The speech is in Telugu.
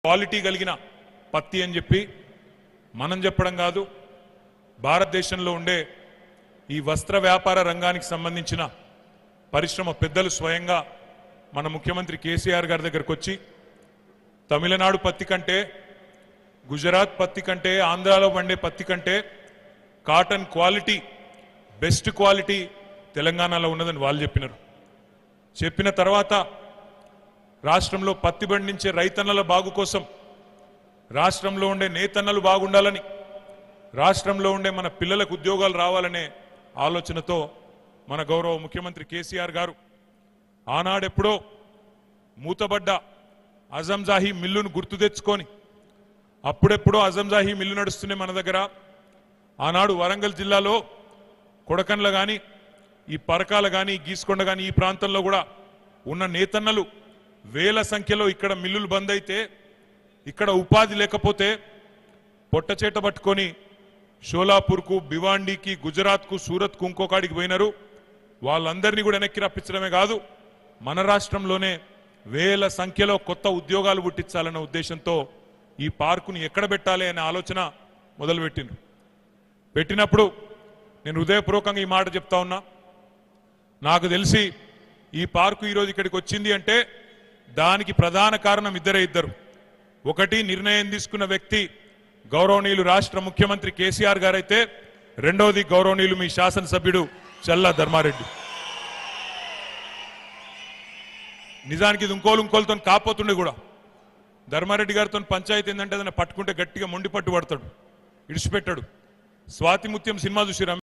క్వాలిటీ కలిగిన పత్తి అని చెప్పి మనం చెప్పడం కాదు భారతదేశంలో ఉండే ఈ వస్త్ర వ్యాపార రంగానికి సంబంధించిన పరిశ్రమ పెద్దలు స్వయంగా మన ముఖ్యమంత్రి కేసీఆర్ గారి దగ్గరకు వచ్చి తమిళనాడు పత్తి కంటే గుజరాత్ పత్తి కంటే ఆంధ్రాలో పండే పత్తి కంటే కాటన్ క్వాలిటీ బెస్ట్ క్వాలిటీ తెలంగాణలో ఉన్నదని వాళ్ళు చెప్పినారు చెప్పిన తర్వాత రాష్ట్రంలో పత్తి పండించే రైతన్నల బాగు కోసం రాష్ట్రంలో ఉండే నేతన్నలు బాగుండాలని రాష్ట్రంలో ఉండే మన పిల్లలకు ఉద్యోగాలు రావాలనే ఆలోచనతో మన గౌరవ ముఖ్యమంత్రి కేసీఆర్ గారు ఆనాడెప్పుడో మూతబడ్డ అజంజాహీ మిల్లును గుర్తు తెచ్చుకొని అప్పుడెప్పుడో అజంజాహీ మిల్లు నడుస్తున్నాయి మన దగ్గర ఆనాడు వరంగల్ జిల్లాలో కొడకండ్ల కానీ ఈ పరకాల కానీ గీసుకొండ కానీ ఈ ప్రాంతంలో కూడా ఉన్న నేతన్నలు వేల సంఖ్యలో ఇక్కడ మిల్లులు బంద్ అయితే ఇక్కడ ఉపాధి లేకపోతే పొట్టచేట పట్టుకొని షోలాపూర్కు భివాండీకి గుజరాత్కు సూరత్కు ఇంకోకాడికి పోయినారు వాళ్ళందరినీ కూడా వెనక్కి రప్పించడమే కాదు మన రాష్ట్రంలోనే వేల సంఖ్యలో కొత్త ఉద్యోగాలు పుట్టించాలన్న ఉద్దేశంతో ఈ పార్కుని ఎక్కడ పెట్టాలి అనే ఆలోచన మొదలుపెట్టిండ్రు పెట్టినప్పుడు నేను హృదయపూర్వకంగా ఈ మాట చెప్తా ఉన్నా నాకు తెలిసి ఈ పార్కు ఈరోజు ఇక్కడికి వచ్చింది అంటే దానికి ప్రధాన కారణం ఇద్దరే ఇద్దరు ఒకటి నిర్ణయం తీసుకున్న వ్యక్తి గౌరవనీయులు రాష్ట్ర ముఖ్యమంత్రి కేసీఆర్ గారైతే రెండవది గౌరవనీయులు మీ శాసనసభ్యుడు చల్లా ధర్మారెడ్డి నిజానికి ఇది ఇంకోలు ఇంకోలతో కాపోతుండే కూడా ధర్మారెడ్డి గారితో పంచాయతీ ఏంటంటే ఏదైనా పట్టుకుంటే గట్టిగా మొండి పట్టు పడతాడు ఇడిచిపెట్టాడు స్వాతి ముత్యం సినిమా చూసి